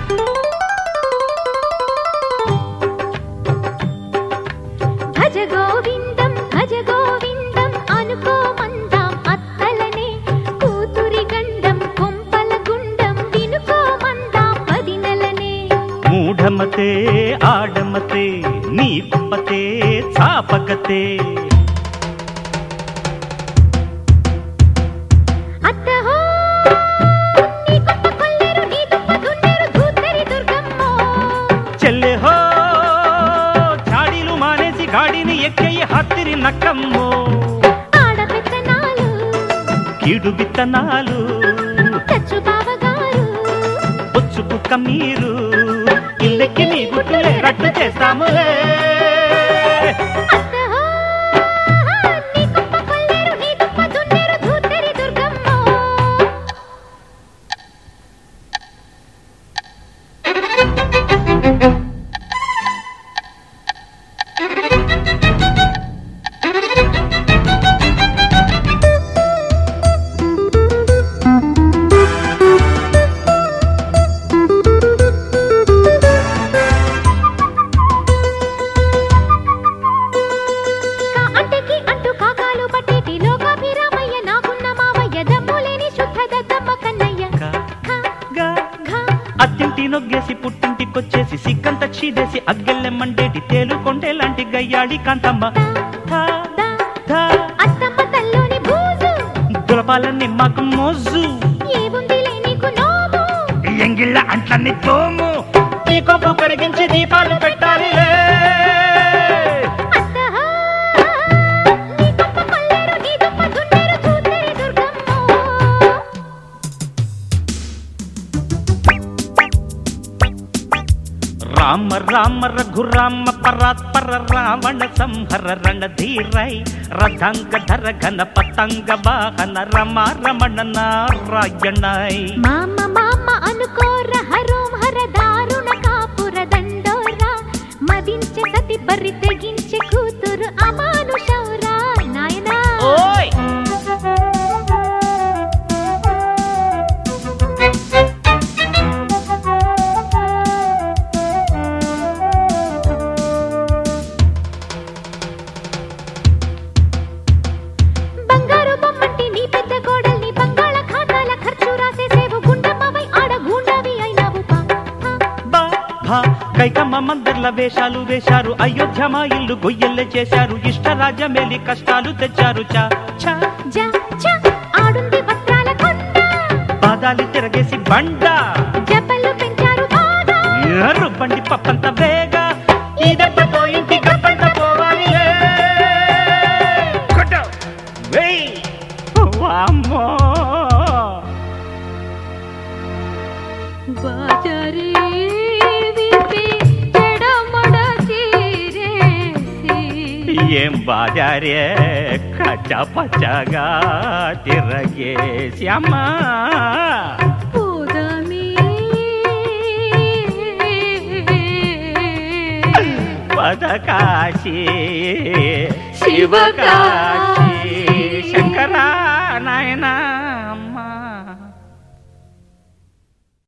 భజ గోవిందం భజ గోవిందం అనుకోమందాం అత్తలనే కూతురి గండం కొంపల గుండం వినుకోమందాం పదినలనే మూఢమతే ఆడమతే నీ కుప్పతే చాపకతే అత్తహో నీ గొప్ప కొల్లేరు నీ దుప్ప దున్నేరు ధూతరి దుర్గమ్మో చెల్లె హో చాడీలు మానేసి గాడిని ఎక్కయ్యి హత్తిరి నక్కమ్మో ఆడపెత్తనాలు కీడు విత్తనాలు చచ్చు బావగారు బొచ్చు కుక్క మీరు ఇల్లెక్కి నీ గుట్టులే రట్టు చేస్తాములే అత్తహో నీ గొప్ప కొల్లేరు నీ దుప్ప దున్నేరు ధూతరి దుర్గమ్మో కా అంటకి అంటూ కాకాలు పట్టేటి లోకాభిరామయ్య నాకున్న మావయ్య దమ్ములేని శుద్ధ దద్దమ్మ కన్నయ్య గా, ఖ, గా. ఘ, అత్తింటి నొగ్గేసి పుట్టింటికొచ్చేసి సిగ్గంత చీదేసి అగ్గెల్లెమ్మండేటి తేలుకొండే లాంటి గయ్యాడి కాంతమ్మ థా, ద, థా. అత్తమ్మ తల్లోని బూజు దులపాలన్నీ మాకు మోజు ఏముందిలే నీకు నోము ఎంగిళ్ళ అంట్లన్నీ తోము నీ కొప్పు కరిగించి దీపాలు పెట్టాలి అత్తహ నీ గొప్ప కొల్లేరు నీ దుప్ప దున్నేరు ధూతరి దుర్గమ్మో రామ రామ రఘురామ పరాత్పర రావణ సంహర రణధీరై రథంగ ధర ఘన పతంగ వాహన రమ రమణ నారాయణై మామ మామ అనుకోర హరోం హర దారుణ కాపుర దండోరా మదించే సతి బరి తెగించే కూతురు అమానుషౌరా నాయనా ఓయ్ బంగారు బొమ్మంటి నీ పెద్ద కోడల్ని బంగాళ ఖాతాల ఖర్చు రాసేసేవు గుండమ్మవై ఆడ గూండావి అయినావు పా పా. బా భా కైకమ్మ మందర్ల వేషాలు వేశారు అయోధ్య మా ఇల్లు గొయ్యల్లె చేశారు ఇష్టరాజ్యమేలి కష్టాలు తెచ్చారు చా చా జ చ ఆడుంది వస్త్రాల కొండ పాదాలు తిరగేసి బండ జబ్బలు పెంచారు బాగా ఎర్రు బండి పప్పంత వేగ ఈ దెబ్బతో ఇంటి గప్పంత పోవాలి కొట్టు వెయ్ వామ్మో బాజారి విప్పి చెడమడ చీరేసి ఏం బాజారే కచ్చ పచ్చగా తిరగేసి అమ్మా పోదామి పదకాశి శివకాశి